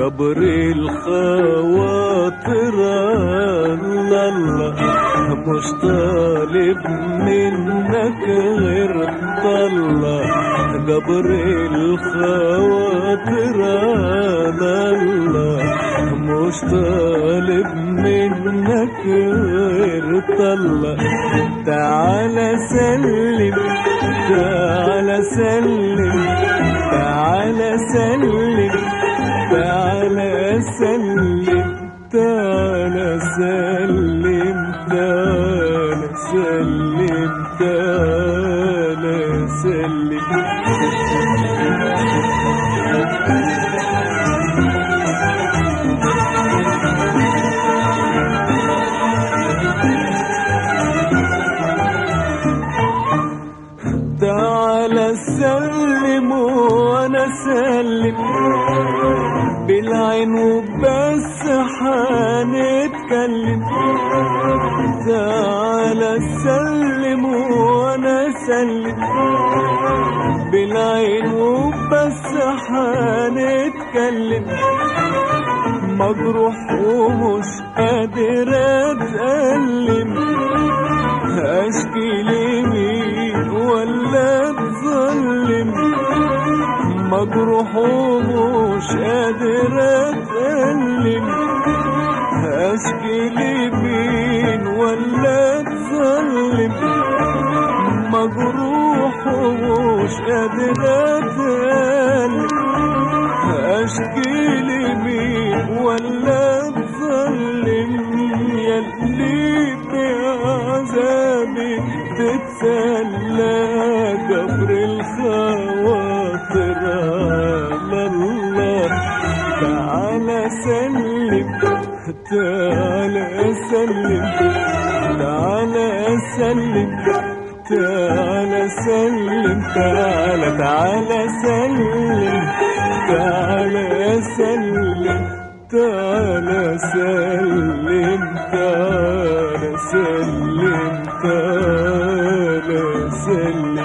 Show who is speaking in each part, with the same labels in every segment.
Speaker 1: جبر الخواطر الله مش طالب منك غير طلع جبر الخواطر الله مش طالب منك غير طلع تعالى سلم تعالى سلم تعالى سلم تعالى سلم تعالى سلم تعالى سلم تعالى سلم تعالى سلم وانا سلم بالعين وبس حنتكلم تعالى سلم وانا سلم بالعين وبس حنتكلم مجروح ومش قادر اتألم اشكي لمين ولا اتظلم مجروح ومش قادر اتألم اشكي لمين ولا اتظلم مجروح ومش قادر اتألم اشكي لمين ولا اتظلم يلي بعذابي تتسلى جبر الخواطر على الله تعالى سلم تعالى سلم تعالى سلم تعالى سلم تعالى تعالى سلم تعالى سلم تعالى سلم تعالى سلم تعالى سلم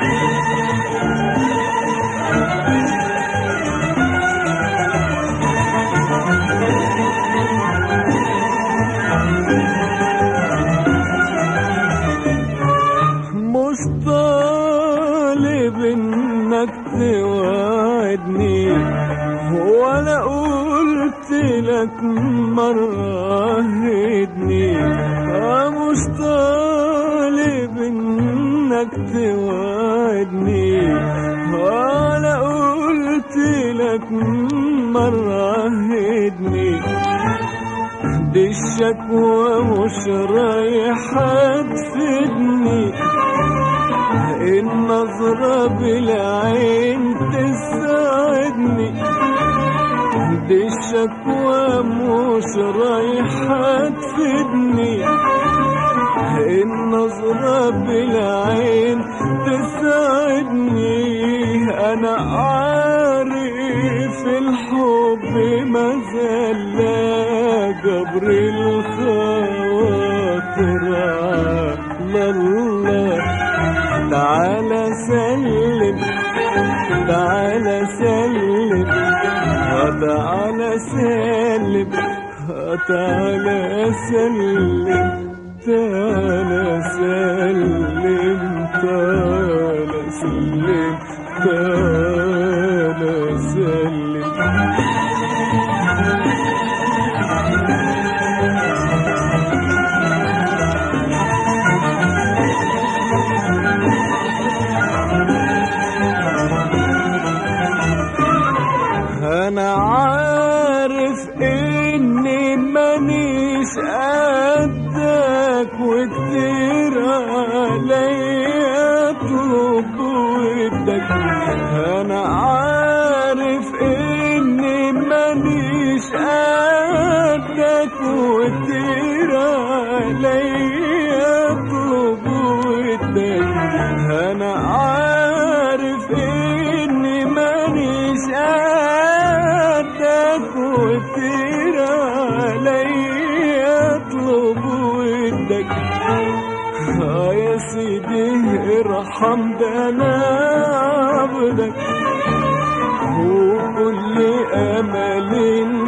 Speaker 1: مش طالب انك توعدني ولا قلت لك مرة هدني آه مش طالب انك توعدني ولا قلت لك مرة هدني دي الشكوى مش رايحة تفيدني النظرة بالعين تساعدني دي الشكوى مش رايحة تفيدني النظرة بالعين تساعدني أنا عارف الحب ما زال جبر الخواطر على الله تعالى سلم تعالى سلم تعالى سلم تعالى سلم تعالى سلم تعالى سلم تعالى سلم انا عارف اني مانيش قدك وكتير عليا اطلب ودك انا عارف اني مانيش قدك وكتير عليا اطلب ودك انا عارف اني مانيش قدك وكتير عليا اطلب ودك آه يا سيدي ارحم ده انا عبدك وكل امل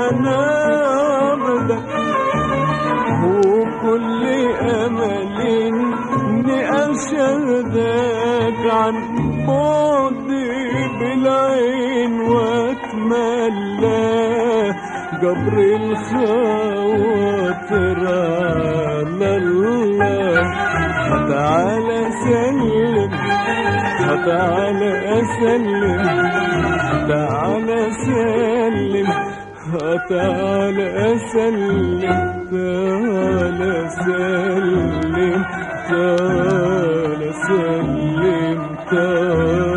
Speaker 1: انا عبدك وكل املي اني اشهدك عن بعدي بالعين واتملى جبر الخواطر على الله تعالى سلم تعالى اسلم تعالى سلم تعالى سلم تعالى سلم تعالى سلم تعالى